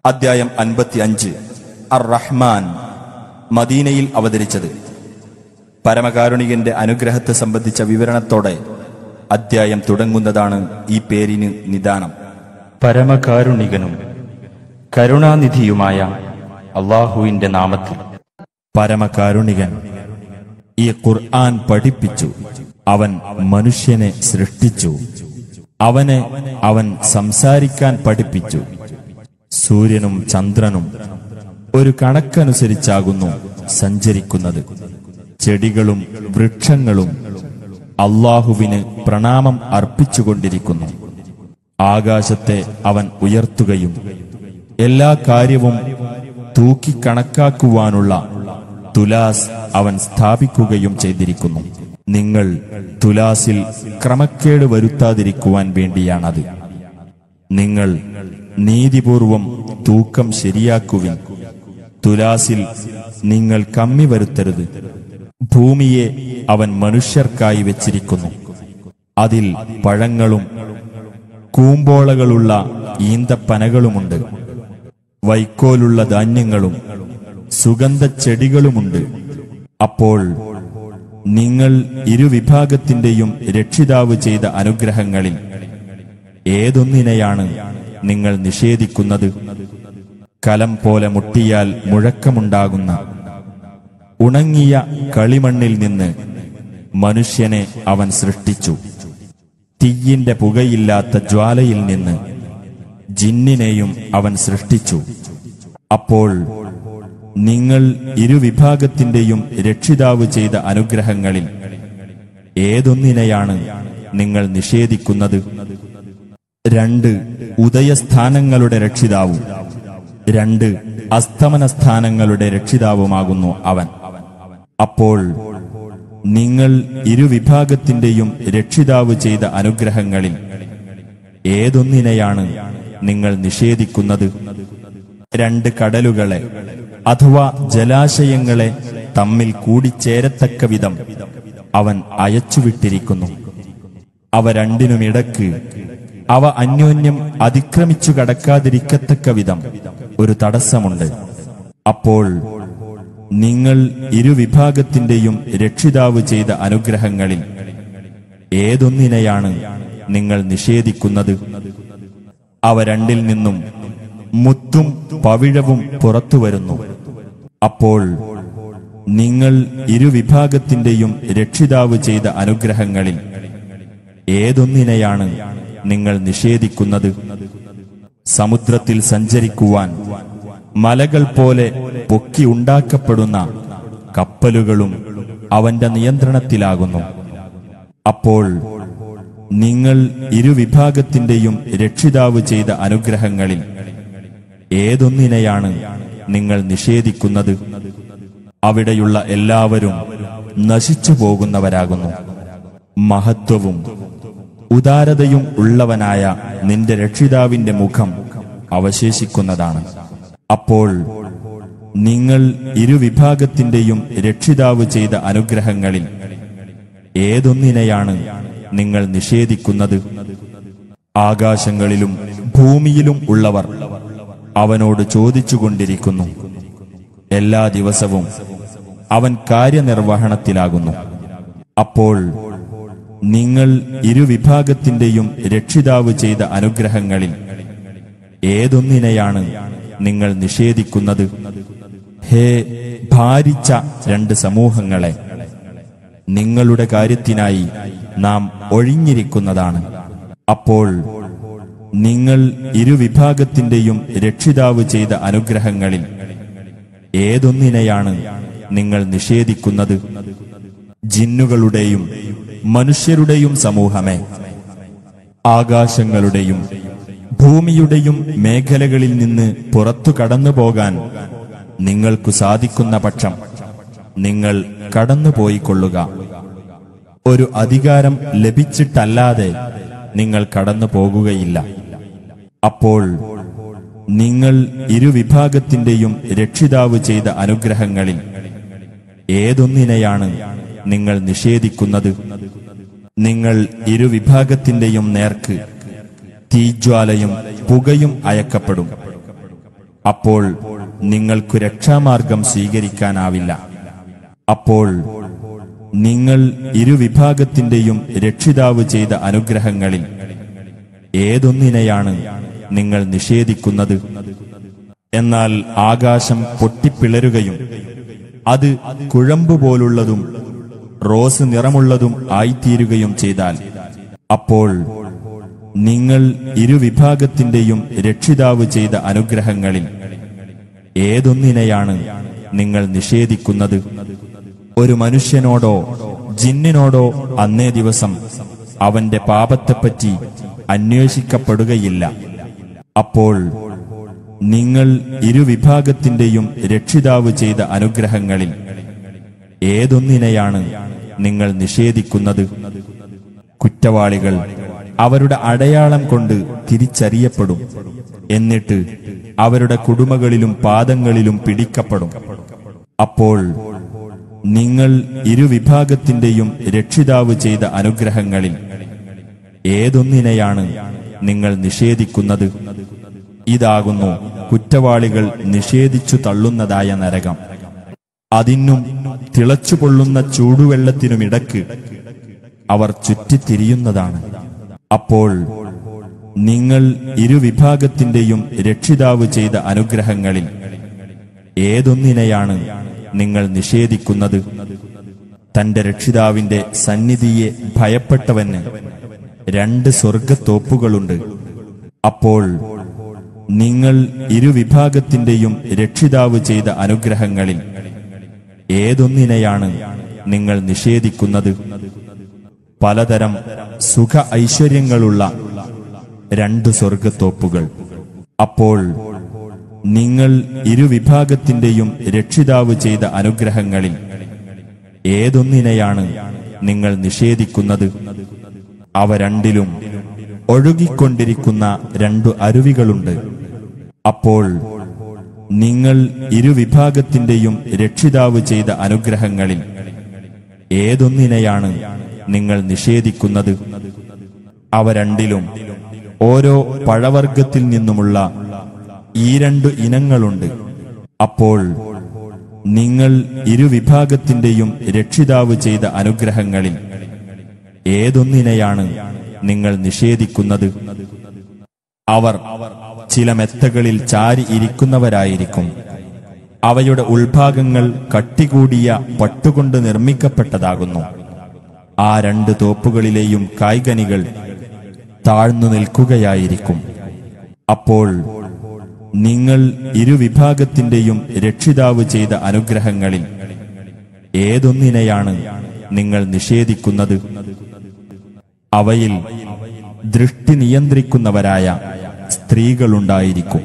അദ്ധ്യായം അൻപത്തി അഞ്ച് അർ റഹ്മാൻ മദീനയിൽ അവതരിച്ചത് പരമകാരുണികന്റെ അനുഗ്രഹത്തെ സംബന്ധിച്ച വിവരണത്തോടെ അദ്ധ്യായം തുടങ്ങുന്നതാണ് ഈ പേരിന് നിദാനം പരമകാരുണികനും കരുണാനിധിയുമായ അള്ളാഹുവിന്റെ നാമത്തിൽ പരമകാരുണികൻ ഈ ഖുർആൻ പഠിപ്പിച്ചു അവൻ മനുഷ്യനെ സൃഷ്ടിച്ചു അവനെ അവൻ സംസാരിക്കാൻ പഠിപ്പിച്ചു സൂര്യനും ചന്ദ്രനും ഒരു കണക്കനുസരിച്ചാകുന്നു സഞ്ചരിക്കുന്നത് ചെടികളും വൃക്ഷങ്ങളും അള്ളാഹുവിന് പ്രണാമം അർപ്പിച്ചുകൊണ്ടിരിക്കുന്നു ആകാശത്തെ അവൻ ഉയർത്തുകയും എല്ലാ കാര്യവും തൂക്കിക്കണക്കാക്കുവാനുള്ള തുലാസ് അവൻ സ്ഥാപിക്കുകയും ചെയ്തിരിക്കുന്നു നിങ്ങൾ തുലാസിൽ ക്രമക്കേട് വരുത്താതിരിക്കുവാൻ വേണ്ടിയാണത് നിങ്ങൾ നീതിപൂർവം തൂക്കം ശരിയാക്കുവിൻ തുലാസിൽ നിങ്ങൾ കമ്മി വരുത്തരുത് ഭൂമിയെ അവൻ മനുഷ്യർക്കായി വെച്ചിരിക്കുന്നു അതിൽ പഴങ്ങളും കൂമ്പോളകളുള്ള ഈന്തപ്പനകളുമുണ്ട് വൈക്കോലുള്ള ധാന്യങ്ങളും സുഗന്ധച്ചെടികളുമുണ്ട് അപ്പോൾ നിങ്ങൾ ഇരുവിഭാഗത്തിന്റെയും രക്ഷിതാവ് ചെയ്ത അനുഗ്രഹങ്ങളിൽ ഏതൊന്നിനെയാണ് നിങ്ങൾ നിഷേധിക്കുന്നത് കലം പോലെ മുട്ടിയാൽ മുഴക്കമുണ്ടാകുന്ന ഉണങ്ങിയ കളിമണ്ണിൽ നിന്ന് മനുഷ്യനെ അവൻ സൃഷ്ടിച്ചു തീയിന്റെ പുകയില്ലാത്ത ജ്വാലയിൽ നിന്ന് ജിന്നിനെയും അവൻ സൃഷ്ടിച്ചു അപ്പോൾ നിങ്ങൾ ഇരുവിഭാഗത്തിന്റെയും രക്ഷിതാവ് ചെയ്ത അനുഗ്രഹങ്ങളിൽ ഏതൊന്നിനെയാണ് നിങ്ങൾ നിഷേധിക്കുന്നത് രണ്ട് ഉദയസ്ഥാനങ്ങളുടെ രക്ഷിതാവും രണ്ട് അസ്തമന സ്ഥാനങ്ങളുടെ രക്ഷിതാവുമാകുന്നു അവൻ അപ്പോൾ നിങ്ങൾ ഇരുവിഭാഗത്തിന്റെയും രക്ഷിതാവ് ചെയ്ത അനുഗ്രഹങ്ങളിൽ ഏതൊന്നിനെയാണ് നിങ്ങൾ നിഷേധിക്കുന്നത് രണ്ട് കടലുകളെ അഥവാ ജലാശയങ്ങളെ തമ്മിൽ കൂടിച്ചേരത്തക്ക വിധം അവൻ അയച്ചുവിട്ടിരിക്കുന്നു അവ രണ്ടിനുമിടക്ക് അവ അന്യോന്യം അതിക്രമിച്ചു കടക്കാതിരിക്കത്തക്ക വിധം ഒരു തടസ്സമുണ്ട് അപ്പോൾ നിങ്ങൾ ഇരുവിഭാഗത്തിന്റെയും രക്ഷിതാവ് ചെയ്ത അനുഗ്രഹങ്ങളിൽ ഏതൊന്നിനെയാണ് നിങ്ങൾ നിഷേധിക്കുന്നത് അവ രണ്ടിൽ നിന്നും മുത്തും പവിഴവും പുറത്തുവരുന്നു അപ്പോൾ നിങ്ങൾ ഇരുവിഭാഗത്തിന്റെയും രക്ഷിതാവ് ചെയ്ത അനുഗ്രഹങ്ങളിൽ ഏതൊന്നിനെയാണ് നിങ്ങൾ നിഷേധിക്കുന്നത് സമുദ്രത്തിൽ സഞ്ചരിക്കുവാൻ മലകൾ പോലെ പൊക്കി ഉണ്ടാക്കപ്പെടുന്ന കപ്പലുകളും അവന്റെ നിയന്ത്രണത്തിലാകുന്നു അപ്പോൾ നിങ്ങൾ ഇരുവിഭാഗത്തിന്റെയും രക്ഷിതാവ് ചെയ്ത അനുഗ്രഹങ്ങളിൽ ഏതൊന്നിനെയാണ് നിങ്ങൾ നിഷേധിക്കുന്നത് അവിടെയുള്ള എല്ലാവരും നശിച്ചു പോകുന്നവരാകുന്നു മഹത്വവും ഉദാരതയും ഉള്ളവനായ നിന്റെ രക്ഷിതാവിന്റെ മുഖം അവശേഷിക്കുന്നതാണ് അപ്പോൾ നിങ്ങൾ ഇരുവിഭാഗത്തിന്റെയും രക്ഷിതാവ് ചെയ്ത അനുഗ്രഹങ്ങളിൽ ഏതൊന്നിനെയാണ് നിങ്ങൾ നിഷേധിക്കുന്നത് ആകാശങ്ങളിലും ഭൂമിയിലും ഉള്ളവർ അവനോട് ചോദിച്ചുകൊണ്ടിരിക്കുന്നു എല്ലാ ദിവസവും അവൻ കാര്യനിർവഹണത്തിലാകുന്നു അപ്പോൾ നിങ്ങൾ ഇരുവിഭാഗത്തിന്റെയും രക്ഷിതാവ് ചെയ്ത അനുഗ്രഹങ്ങളിൽ ഏതൊന്നിനെയാണ് നിങ്ങൾ നിഷേധിക്കുന്നത് ഹേ ഭാരിച്ച രണ്ട് സമൂഹങ്ങളെ നിങ്ങളുടെ കാര്യത്തിനായി നാം ഒഴിഞ്ഞിരിക്കുന്നതാണ് അപ്പോൾ നിങ്ങൾ ഇരുവിഭാഗത്തിന്റെയും രക്ഷിതാവ് ചെയ്ത അനുഗ്രഹങ്ങളിൽ ഏതൊന്നിനെയാണ് നിങ്ങൾ നിഷേധിക്കുന്നത് ജിന്നുകളുടെയും മനുഷ്യരുടെയും സമൂഹമേ ആകാശങ്ങളുടെയും ഭൂമിയുടെയും മേഖലകളിൽ നിന്ന് പുറത്തു കടന്നു പോകാൻ നിങ്ങൾക്കു സാധിക്കുന്ന പക്ഷം നിങ്ങൾ കടന്നുപോയിക്കൊള്ളുക ഒരു അധികാരം ലഭിച്ചിട്ടല്ലാതെ നിങ്ങൾ കടന്നു പോകുകയില്ല അപ്പോൾ നിങ്ങൾ ഇരുവിഭാഗത്തിന്റെയും രക്ഷിതാവ് ചെയ്ത അനുഗ്രഹങ്ങളിൽ ഏതൊന്നിനെയാണ് നിങ്ങൾ നിഷേധിക്കുന്നത് നിങ്ങൾ ഇരുവിഭാഗത്തിന്റെയും നേർക്ക് തീജ്വാലയും പുകയും അയക്കപ്പെടും അപ്പോൾ നിങ്ങൾക്കു രക്ഷാമാർഗം സ്വീകരിക്കാനാവില്ല അപ്പോൾ നിങ്ങൾ ഇരുവിഭാഗത്തിന്റെയും രക്ഷിതാവ് ചെയ്ത അനുഗ്രഹങ്ങളിൽ ഏതൊന്നിനെയാണ് നിങ്ങൾ നിഷേധിക്കുന്നത് എന്നാൽ ആകാശം പൊട്ടിപ്പിളരുകയും അത് കുഴമ്പുപോലുള്ളതും റോസ് നിറമുള്ളതും ആയിത്തീരുകയും ചെയ്താൽ അപ്പോൾ നിങ്ങൾ ഇരുവിഭാഗത്തിന്റെയും രക്ഷിതാവ് ചെയ്ത അനുഗ്രഹങ്ങളിൽ ഏതൊന്നിനെയാണ് നിങ്ങൾ നിഷേധിക്കുന്നത് ഒരു മനുഷ്യനോടോ ജിന്നിനോടോ അന്നേ ദിവസം അവന്റെ പാപത്തെപ്പറ്റി അന്വേഷിക്കപ്പെടുകയില്ല അപ്പോൾ നിങ്ങൾ ഇരുവിഭാഗത്തിന്റെയും രക്ഷിതാവ് ചെയ്ത അനുഗ്രഹങ്ങളിൽ ഏതൊന്നിനെയാണ് നിങ്ങൾ നിഷേധിക്കുന്നത് കുറ്റവാളികൾ അവരുടെ അടയാളം കൊണ്ട് തിരിച്ചറിയപ്പെടും എന്നിട്ട് അവരുടെ കുടുമകളിലും പാദങ്ങളിലും പിടിക്കപ്പെടും അപ്പോൾ നിങ്ങൾ ഇരുവിഭാഗത്തിന്റെയും രക്ഷിതാവ് ചെയ്ത അനുഗ്രഹങ്ങളിൽ ഏതൊന്നിനെയാണ് നിങ്ങൾ നിഷേധിക്കുന്നത് ഇതാകുന്നു കുറ്റവാളികൾ നിഷേധിച്ചു തള്ളുന്നതായ നരകം അതിനും തിളച്ചുപൊള്ളുന്ന ചൂടുവെള്ളത്തിനുമിടക്ക് അവർ ചുറ്റിത്തിരിയുന്നതാണ് അപ്പോൾ നിങ്ങൾ ഇരുവിഭാഗത്തിന്റെയും രക്ഷിതാവ് ചെയ്ത അനുഗ്രഹങ്ങളിൽ ഏതൊന്നിനെയാണ് നിങ്ങൾ നിഷേധിക്കുന്നത് തന്റെ രക്ഷിതാവിന്റെ സന്നിധിയെ ഭയപ്പെട്ടവന് രണ്ട് സ്വർഗത്തോപ്പുകളുണ്ട് അപ്പോൾ നിങ്ങൾ ഇരുവിഭാഗത്തിന്റെയും രക്ഷിതാവ് ചെയ്ത അനുഗ്രഹങ്ങളിൽ ഏതൊന്നിനെയാണ് നിങ്ങൾ നിഷേധിക്കുന്നത് പലതരം സുഖ ഐശ്വര്യങ്ങളുള്ള രണ്ട് സ്വർഗത്തോപ്പുകൾ അപ്പോൾ നിങ്ങൾ ഇരുവിഭാഗത്തിന്റെയും രക്ഷിതാവ് ചെയ്ത അനുഗ്രഹങ്ങളിൽ ഏതൊന്നിനെയാണ് നിങ്ങൾ നിഷേധിക്കുന്നത് അവ രണ്ടിലും ഒഴുകിക്കൊണ്ടിരിക്കുന്ന രണ്ടു അരുവികളുണ്ട് അപ്പോൾ നിങ്ങൾ ഇരുവിഭാഗത്തിന്റെയും രക്ഷിതാവ് ചെയ്ത അനുഗ്രഹങ്ങളിൽ ഏതൊന്നിനെയാണ് നിങ്ങൾ നിഷേധിക്കുന്നത് അവ രണ്ടിലും ഓരോ പഴവർഗത്തിൽ നിന്നുമുള്ള ഈ രണ്ടു ഇനങ്ങളുണ്ട് അപ്പോൾ നിങ്ങൾ ഇരുവിഭാഗത്തിന്റെയും രക്ഷിതാവ് ചെയ്ത അനുഗ്രഹങ്ങളിൽ ഏതൊന്നിനെയാണ് നിങ്ങൾ നിഷേധിക്കുന്നത് അവർ ചില മെത്തകളിൽ ചാരി ഇരിക്കുന്നവരായിരിക്കും അവയുടെ ഉൾഭാഗങ്ങൾ കട്ടികൂടിയ പട്ടുകൊണ്ട് നിർമ്മിക്കപ്പെട്ടതാകുന്നു ആ രണ്ട് തോപ്പുകളിലെയും കായ്കനികൾ താഴ്ന്നു നിൽക്കുകയായിരിക്കും അപ്പോൾ നിങ്ങൾ ഇരുവിഭാഗത്തിന്റെയും രക്ഷിതാവ് ചെയ്ത അനുഗ്രഹങ്ങളിൽ ഏതൊന്നിനെയാണ് നിങ്ങൾ നിഷേധിക്കുന്നത് അവയിൽ ദൃഷ്ടി നിയന്ത്രിക്കുന്നവരായ സ്ത്രീകളുണ്ടായിരിക്കും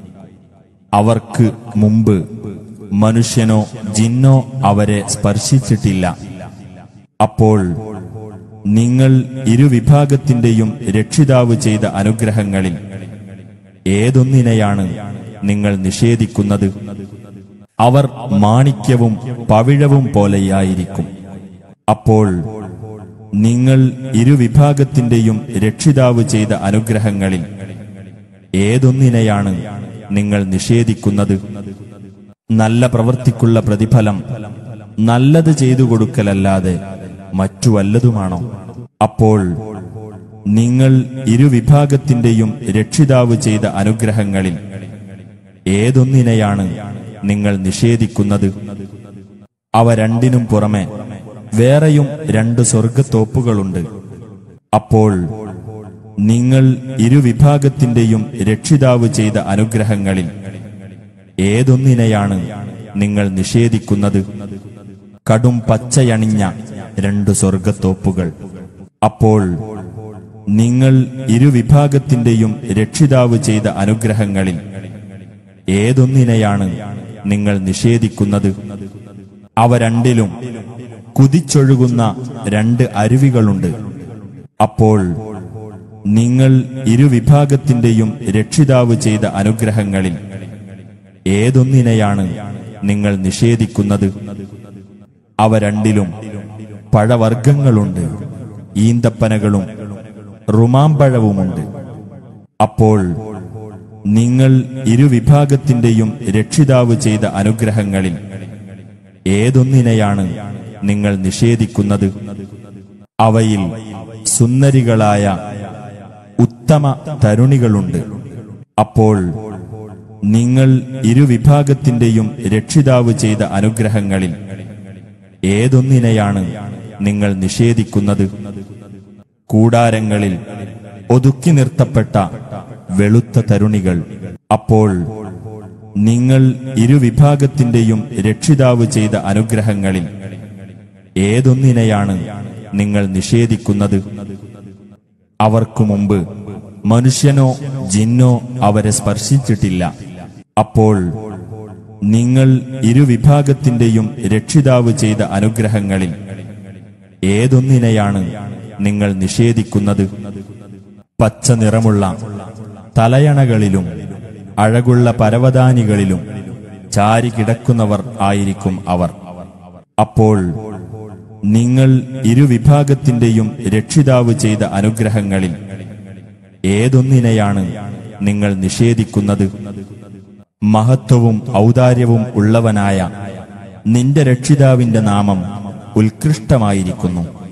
അവർക്ക് മുമ്പ് മനുഷ്യനോ ജിന്നോ അവരെ സ്പർശിച്ചിട്ടില്ല അപ്പോൾ നിങ്ങൾ ഇരുവിഭാഗത്തിന്റെയും രക്ഷിതാവ് ചെയ്ത അനുഗ്രഹങ്ങളിൽ ഏതൊന്നിനെയാണ് നിങ്ങൾ നിഷേധിക്കുന്നത് അവർ മാണിക്യവും പവിഴവും പോലെയായിരിക്കും അപ്പോൾ നിങ്ങൾ ഇരുവിഭാഗത്തിന്റെയും രക്ഷിതാവ് ചെയ്ത അനുഗ്രഹങ്ങളിൽ ഏതൊന്നിനെയാണ് നിങ്ങൾ നിഷേധിക്കുന്നത് നല്ല പ്രവൃത്തിക്കുള്ള പ്രതിഫലം നല്ലത് ചെയ്തു കൊടുക്കലല്ലാതെ മറ്റു വല്ലതുമാണോ അപ്പോൾ നിങ്ങൾ ഇരുവിഭാഗത്തിന്റെയും രക്ഷിതാവ് ചെയ്ത അനുഗ്രഹങ്ങളിൽ ഏതൊന്നിനെയാണ് നിങ്ങൾ നിഷേധിക്കുന്നത് അവ രണ്ടിനും പുറമെ വേറെയും രണ്ട് സ്വർഗത്തോപ്പുകളുണ്ട് അപ്പോൾ നിങ്ങൾ ഇരുവിഭാഗത്തിന്റെയും രക്ഷിതാവ് ചെയ്ത അനുഗ്രഹങ്ങളിൽ ഏതൊന്നിനെയാണ് നിങ്ങൾ നിഷേധിക്കുന്നത് കടും പച്ചയണിഞ്ഞ രണ്ട് സ്വർഗത്തോപ്പുകൾ അപ്പോൾ നിങ്ങൾ ഇരുവിഭാഗത്തിന്റെയും രക്ഷിതാവ് ചെയ്ത അനുഗ്രഹങ്ങളിൽ ഏതൊന്നിനെയാണ് നിങ്ങൾ നിഷേധിക്കുന്നത് അവ രണ്ടിലും കുതിച്ചൊഴുകുന്ന രണ്ട് അരുവികളുണ്ട് അപ്പോൾ നിങ്ങൾ ഇരുവിഭാഗത്തിന്റെയും രക്ഷിതാവ് ചെയ്ത അനുഗ്രഹങ്ങളിൽ ഏതൊന്നിനെയാണ് നിങ്ങൾ നിഷേധിക്കുന്നത് അവ രണ്ടിലും പഴവർഗങ്ങളുണ്ട് ഈന്തപ്പനകളും റുമാമ്പഴവുമുണ്ട് അപ്പോൾ നിങ്ങൾ ഇരുവിഭാഗത്തിന്റെയും രക്ഷിതാവ് ചെയ്ത അനുഗ്രഹങ്ങളിൽ ഏതൊന്നിനെയാണ് നിങ്ങൾ നിഷേധിക്കുന്നത് അവയിൽ സുന്ദരികളായ ഉത്തമ തരുണികളുണ്ട് അപ്പോൾ നിങ്ങൾ ഇരുവിഭാഗത്തിന്റെയും രക്ഷിതാവ് ചെയ്ത അനുഗ്രഹങ്ങളിൽ ഏതൊന്നിനെയാണ് നിങ്ങൾ നിഷേധിക്കുന്നത് കൂടാരങ്ങളിൽ ഒതുക്കി നിർത്തപ്പെട്ട വെളുത്ത തരുണികൾ അപ്പോൾ നിങ്ങൾ ഇരുവിഭാഗത്തിന്റെയും രക്ഷിതാവ് ചെയ്ത അനുഗ്രഹങ്ങളിൽ ഏതൊന്നിനെയാണ് നിങ്ങൾ നിഷേധിക്കുന്നത് അവർക്കു മുമ്പ് മനുഷ്യനോ ജിന്നോ അവരെ സ്പർശിച്ചിട്ടില്ല അപ്പോൾ നിങ്ങൾ ഇരുവിഭാഗത്തിന്റെയും രക്ഷിതാവ് ചെയ്ത അനുഗ്രഹങ്ങളിൽ ഏതൊന്നിനെയാണ് നിങ്ങൾ നിഷേധിക്കുന്നത് പച്ച നിറമുള്ള തലയണകളിലും അഴകുള്ള പരവതാനികളിലും ചാരി കിടക്കുന്നവർ ആയിരിക്കും അവർ അപ്പോൾ നിങ്ങൾ ഇരുവിഭാഗത്തിന്റെയും രക്ഷിതാവ് ചെയ്ത അനുഗ്രഹങ്ങളിൽ ഏതൊന്നിനെയാണ് നിങ്ങൾ നിഷേധിക്കുന്നത് മഹത്വവും ഔദാര്യവും ഉള്ളവനായ നിന്റെ രക്ഷിതാവിന്റെ നാമം ഉത്കൃഷ്ടമായിരിക്കുന്നു